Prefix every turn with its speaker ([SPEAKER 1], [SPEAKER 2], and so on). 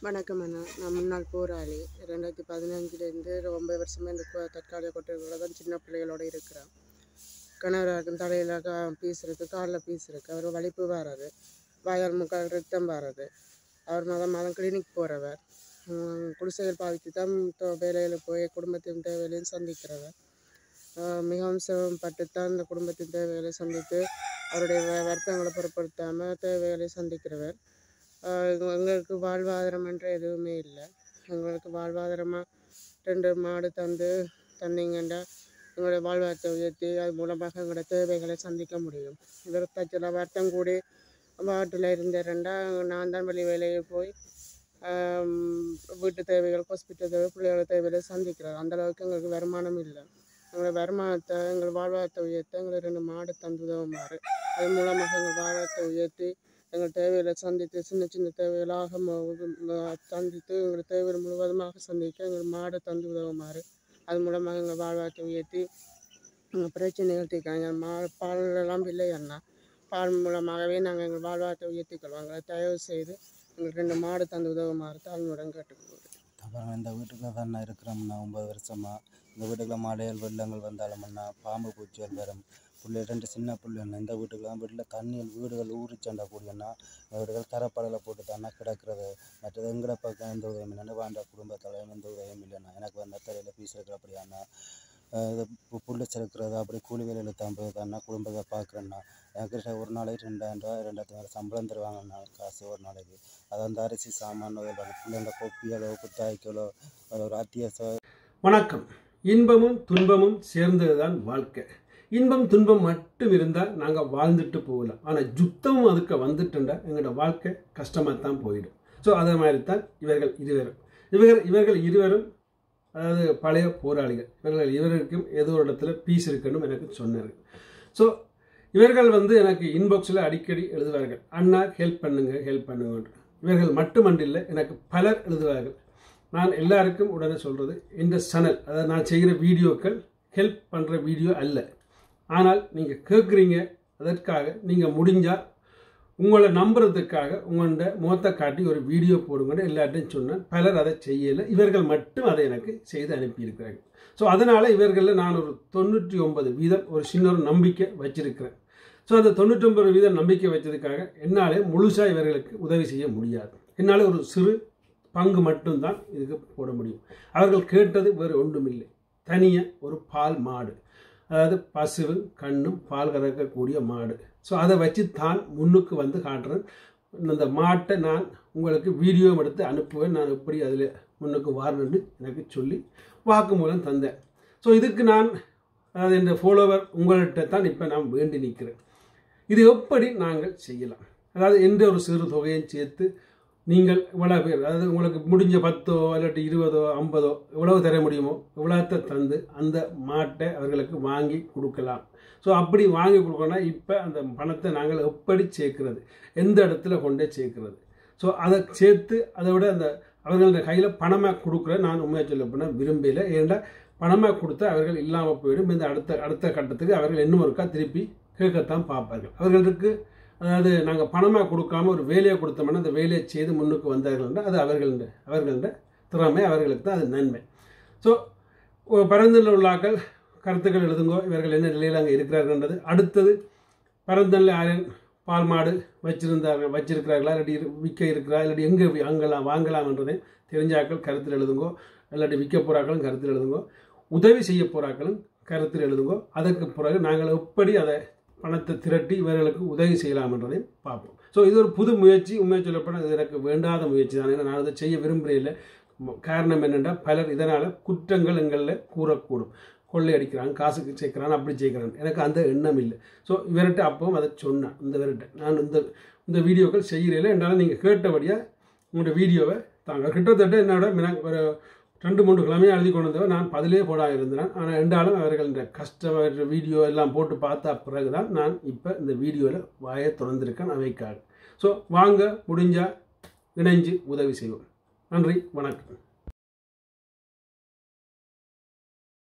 [SPEAKER 1] வணக்கம் அண்ணா நான் முன்னாள் போராளி ரெண்டாயிரத்தி பதினஞ்சுலேருந்து ஒன்பது வருஷமாக இந்த கு- தற்காலிக கொட்டைகளோட தான் சின்ன பிள்ளைகளோட இருக்கிறேன் கணவராக்கும் தலையில் பீஸ் இருக்குது காலில் பீஸ் இருக்குது அவர் வலிப்பு வராது வாயால் முக்கால் ரத்தம் வராது அவர் மாதம் மாதம் கிளினிக் போகிறவர் குடிசைகள் பாதித்து தான் தொ- வேலையில் போய் குடும்பத்தின் தேவைகளையும் சந்திக்கிறவர் ஆஹ் மிகவும் சிரமப்பட்டுத்தான் இந்த குடும்பத்தின் தேவைகளை சந்தித்து அவருடைய வ- வருத்தங்களை பொருட்படுத்தாமல் தேவைகளை சந்திக்கிறவர் ஆஹ் எங்க- எங்களுக்கு வாழ்வாதாரம் என்ற எதுவுமே இல்லை எங்களுக்கு வாழ்வாதாரமாக ரெண்டு மாடு தந்து தந்தீங்கன்னா எங்களுடைய வாழ்வாதாரத்தை உயர்த்தி அது மூலமாக எங்களோட தேவைகளை சந்திக்க முடியும் இருபத்தஞ்சில் வருத்தம் கூடி வாட்டில் இருந்தேன்டா நான் தான் வெளி வேலையை போய் ஆம், வீட்டு தேவைகள் ஹாஸ்பிட்டல் தேவை பிள்ளைகளோட தேவைகளை சந்திக்கிறோம் அந்த அளவுக்கு எங்களுக்கு வருமானம் இல்லை எங்களோட வருமானத்தை எங்கள் வாழ்வாதாரத்தை உயர்த்த எங்களுக்கு ரெண்டு மாடு தந்து உதவுமாறு அது மூலமாக எங்கள் வாழ்வாதாரத்தை உயர்த்தி எங்கள் தேவைகளை சந்தித்து சின்ன சின்ன தேவைகளாக ம- ம- சந்தித்து எங்கள் தேவைகள் முழுவதுமாக சந்திக்க எங்கள் மாடு தந்து உதவுமாறு அது மூலமாக எங்கள் வாழ்வாதாரத்தை உயர்த்தி எங்கள் பிரச்சனைகள் தீர்க்காங்க மா பால் எல்லாம் இல்லை அண்ணா பால் மூலமாகவே நாங்கள் எங்கள் வாழ்வாதாரத்தை உயர்த்திக்கொள்வோம் எங்களை தயவு செய்து எங்களுக்கு ரெண்டு மாடு தந்து உதவுமாறு தாழ்மையுடன் கேட்டுக்கொள்கிறேன்
[SPEAKER 2] அப்புறம் இந்த வீட்டுக்குள்ள தான் இருக்கிறோம்னா ஒன்பது வருஷமா இந்த வீட்டுக்குள்ள மழையல் வெள்ளங்கள் வந்தாலும்னா பாம்பு பூச்சிகள் வரும் புள்ளை ரெண்டு சின்ன புள்ளைன்னா இந்த வீட்டுக்குலாம் வீட்டில் தண்ணியில் வீடுகள் ஊறி சண்டை கூடியன்னா இந்த வீடுகள் தரப்படலை போட்டு தானே கிடக்கிறது மற்றது எங்கட பக்கம் எந்த உதவியும் இல்லைன்னா வேண்ட குடும்பத்தில் எந்த உதவியும் இல்லைண்ணா எனக்கு வந்து தலையில் பீஸ் இருக்கிற அப்படியாண்ணா இது பு- புல்லு செலுக்கிறது அப்படி கூலி வேலையில் தான் போய் தானே குடும்பத்தை பார்க்குறேன்னா எனக்கு ரெ- ஒரு நாளைக்கு ரெண்டாயிரம் ரூபா ரெண்டாயிரத்தி ஐநூறு சம்பளம் தருவாங்கண்ணா காசு ஒரு நாளைக்கு அதை வந்து அரிசி சாமான் பிள்ளைங்க கொப்பியலோ குத்தாய்க்கலோ ஒரு அத்தியாவசிய
[SPEAKER 3] வணக்கம் இன்பமும் துன்பமும் சேர்ந்ததுதான் வாழ்க்கை இன்பம் துன்பம் மட்டும் இருந்தால் நாங்கள் வாழ்ந்துட்டு போகலாம் ஆனால் யுத்தமும் அதுக்கு வந்துட்டுண்டா எங்களோட வாழ்க்கை கஷ்டமாக தான் போயிடும் ஸோ அதே மாதிரி தான் இவர்கள் இருவரும் இவர்கள் இவர்கள் இருவரும் அதாவது பழைய போராளிகள் இவர்கள் இருவருக்கும் ஏதோ ஒரு இடத்துல பீஸ் இருக்கணும் எனக்கு சொன்னார் ஸோ இவர்கள் வந்து எனக்கு இன்பாக்ஸில் அடிக்கடி எழுதுவார்கள் அண்ணா ஹெல்ப் பண்ணுங்க ஹெல்ப் பண்ணுங்க இவர்கள் மட்டுமன்றில்லை எனக்கு பலர் எழுதுவார்கள் நான் எல்லாருக்கும் உடனே சொல்கிறது இந்த சேனல் அதாவது நான் செய்கிற வீடியோக்கள் ஹெல்ப் பண்ணுற வீடியோ அல்ல ஆனால் நீங்கள் கேட்குறீங்க அதற்காக நீங்கள் முடிஞ்சால் உங்களை நம்புறதுக்காக உங்கள்கிட்ட முகத்தை காட்டி ஒரு வீடியோ போடுங்கன்னு எல்லார்ட்டையும் சொன்னேன் பலர் அதை செய்யலை இவர்கள் மட்டும் அதை எனக்கு செய்து அனுப்பியிருக்கிறாங்க ஸோ அதனால் இவர்களில் நான் ஒரு தொண்ணூற்றி ஒன்பது வீதம் ஒரு சின்ன ஒரு நம்பிக்கை வச்சிருக்கிறேன் ஸோ அந்த தொண்ணூற்றி ஒன்பது வீதம் நம்பிக்கை வச்சதுக்காக என்னாலே முழுசாக இவர்களுக்கு உதவி செய்ய முடியாது என்னால் ஒரு சிறு பங்கு மட்டும்தான் இதுக்கு போட முடியும் அவர்கள் கேட்டது வேறு ஒன்றுமில்லை தனியாக ஒரு பால் மாடு அதாவது பசுவும் கண்ணும் பால் கறக்கக்கூடிய மாடு ஸோ அதை வச்சு தான் முன்னுக்கு வந்து காட்டுறேன் அந்த மாட்டை நான் உங்களுக்கு வீடியோ எடுத்து அனுப்புவேன் நான் எப்படி அதில் முன்னுக்கு வரணும்னு எனக்கு சொல்லி வாக்குமூலம் தந்தேன் ஸோ இதுக்கு நான் அதாவது இந்த ஃபாலோவர் உங்கள்கிட்ட தான் இப்போ நான் வேண்டி நிற்கிறேன் இது எப்படி நாங்கள் செய்யலாம் அதாவது எந்த ஒரு சிறு தொகையும் சேர்த்து நீங்கள் இவ்வளோ பேர் அதாவது உங்களுக்கு முடிஞ்ச பத்தோ இல்லாட்டி இருபதோ ஐம்பதோ எவ்வளவு தர முடியுமோ இவ்வளோத்தை தந்து அந்த மாட்டை அவர்களுக்கு வாங்கி கொடுக்கலாம் ஸோ அப்படி வாங்கி கொடுக்கணும்னா இப்போ அந்த பணத்தை நாங்கள் எப்படி சேர்க்கிறது எந்த இடத்துல கொண்டே சேர்க்கிறது ஸோ அதை சேர்த்து அதை விட அந்த அவர்களோட கையில் பணமாக கொடுக்குற நான் உண்மையாக சொல்ல போனால் விரும்பல ஏன்டா பணமாக கொடுத்தா அவர்கள் இல்லாமல் போயிடும் இந்த அடுத்த அடுத்த கட்டத்துக்கு அவர்கள் இன்னும் ஒருக்கா திருப்பி கேட்கத்தான் பார்ப்பார்கள் அவர்களுக்கு அதாவது நாங்கள் பணமாக கொடுக்காம ஒரு வேலையை கொடுத்தோம்னா அந்த வேலையை செய்து முன்னுக்கு வந்தார்கள் என்றால் அது அவர்கள அவர்கள திறமை அவர்களுக்கு தான் அது நன்மை ஸோ பரந்தனில் உள்ளாக்கள் கருத்துக்கள் எழுதுங்கோ இவர்கள் என்ன நிலையில் அங்கே இருக்கிறார்கள்ன்றது அடுத்தது பரந்தனில் யாரும் பால் மாடு வச்சிருந்தார்கள் வச்சிருக்கிறார்களா இல்லாட்டி இரு- விற்க இருக்கிறா இல்லாட்டி எங்கே அங்கெல்லாம் வாங்கலாம்ன்றதை தெரிஞ்சாக்கள் கருத்தில் எழுதுங்கோ இல்லாட்டி விற்க போகிறாக்களும் கருத்தில் எழுதுங்கோ உதவி செய்ய போகிறாக்களும் கருத்தில் எழுதுங்கோ அதற்கு பிறகு நாங்கள் எப்படி அதை பணத்தை திரட்டி இவர்களுக்கு உதவி செய்யலாம் என்றதையும் பார்ப்போம் ஸோ இது ஒரு புது முயற்சி உண்மையை சொல்லப்போனால் இது எனக்கு வேண்டாத முயற்சி தான் ஏன்னா நான் அதை செய்ய விரும்புகிறேன் இல்லை காரணம் என்னென்றால் பலர் இதனால் குற்றங்கள் எங்களில் கூறக்கூடும் கொள்ளை அடிக்கிறாங்க காசுக்கு சேர்க்குறான் அப்படி சேர்க்குறான் எனக்கு அந்த எண்ணம் இல்லை ஸோ இவர்கிட்ட அப்பவும் அதை சொன்னேன் இந்த இவர்கிட்ட நான் இந்த இந்த வீடியோக்கள் செய்கிறேன் என்றாலும் நீங்கள் கேட்டபடியாக உங்களோட வீடியோவை தாங்க கிட்டத்தட்ட என்னோட மின- ஒரு ரெண்டு மூன்று கிழமையாக எழுதி கொண்டு வந்தவன் நான் பதிலே போடா இருந்தேன் ஆனால் ரெண்டாலும் அவர்கள் இந்த கஷ்டமர் வீடியோ எல்லாம் போட்டு பார்த்த பிறகு தான் நான் இப்போ இந்த வீடியோவில் வாயை திறந்திருக்கேன் அவைக்காக ஸோ வாங்க முடிஞ்சால் இணைஞ்சு உதவி செய்வோம் நன்றி வணக்கம்